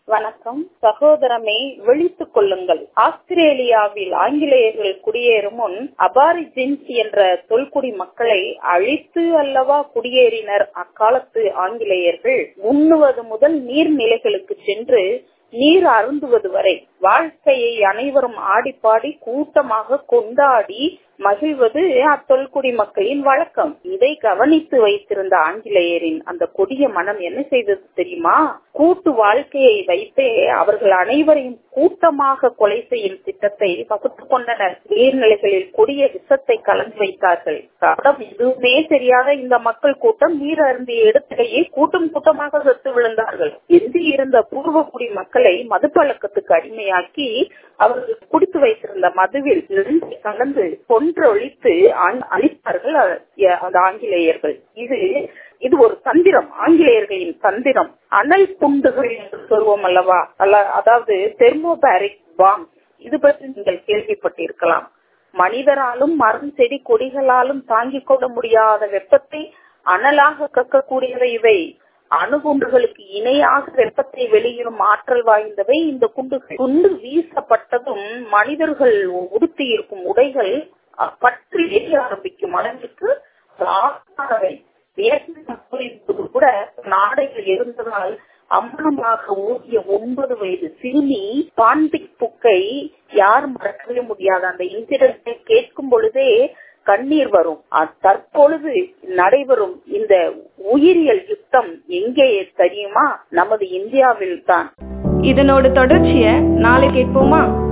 வணக்கம் சகோதரமே விழித்துக் கொள்ளுங்கள் ஆஸ்திரேலியாவில் ஆங்கிலேயர்கள் குடியேறும் முன் அபாரிஜின்ஸ் என்ற தொல்குடி மக்களை அழித்து அல்லவா குடியேறினர் அக்காலத்து ஆங்கிலேயர்கள் உண்ணுவது முதல் நீர்நிலைகளுக்கு சென்று நீர் அருந்துவது வரை வாழ்க்கையை அனைவரும் ஆடிப்பாடி கூட்டமாக கொண்டாடி மகிழ்வது அத்தொல்குடி மக்களின் வழக்கம் இதை கவனித்து வைத்திருந்த ஆங்கிலேயரின் அந்த கொடிய மனம் என்ன செய்தது தெரியுமா கூட்டு வாழ்க்கையை வைத்தே அவர்கள் அனைவரையும் கூட்டமாக கொலை செய்யும் திட்டத்தை வகுத்துக் கொண்டனர் நீர்நிலைகளில் கொடிய விஷத்தை கலந்து வைத்தார்கள் காரணம் எதுவுமே தெரியாத இந்த மக்கள் கூட்டம் நீர் அருந்திய இடத்திலேயே கூட்டம் கூட்டமாக செத்து விழுந்தார்கள் எஞ்சி இருந்த பூர்வக்குடி மக்களை மதுப்பழக்கத்துக்கு அடிமையாக்கி அவர்கள் குடித்து வைத்திருந்த மதுவில் நெருங்கி கலந்து கொன்றொழித்து அழித்தார்கள் அந்த ஆங்கிலேயர்கள் இது இது ஒரு தந்திரம் ஆங்கிலேயர்களின் தந்திரம் அனல் குண்டுகள் என்று சொல்வோம் அல்லவா அல்ல அதாவது தெர்மோபாரிக் பாம் இது பற்றி நீங்கள் கேள்விப்பட்டிருக்கலாம் மனிதராலும் மரம் செடி கொடிகளாலும் தாங்கிக் கொள்ள முடியாத வெப்பத்தை அனலாக கக்கக்கூடியவை இவை அணுகுண்டுகளுக்கு இணையாக வெப்பத்தை வெளியிடும் ஆற்றல் வாய்ந்தவை இந்த குண்டுகள் குண்டு வீசப்பட்டதும் மனிதர்கள் உடுத்தி இருக்கும் உடைகள் பற்றி எரிய ஆரம்பிக்கும் அளவிற்கு கூட நாடைகள் இருந்ததால் அம்மனமாக ஓடிய ஒன்பது வயது சிறுமி பாண்டிக் புக்கை யாரும் மறக்கவே முடியாது அந்த இன்சிடென்டை கேட்கும் பொழுதே கண்ணீர் வரும் தற்பொழுது நடைபெறும் இந்த உயிரியல் யுத்தம் எங்கே தெரியுமா நமது இந்தியாவில் தான் இதனோட தொடர்ச்சிய நாளை கேட்போமா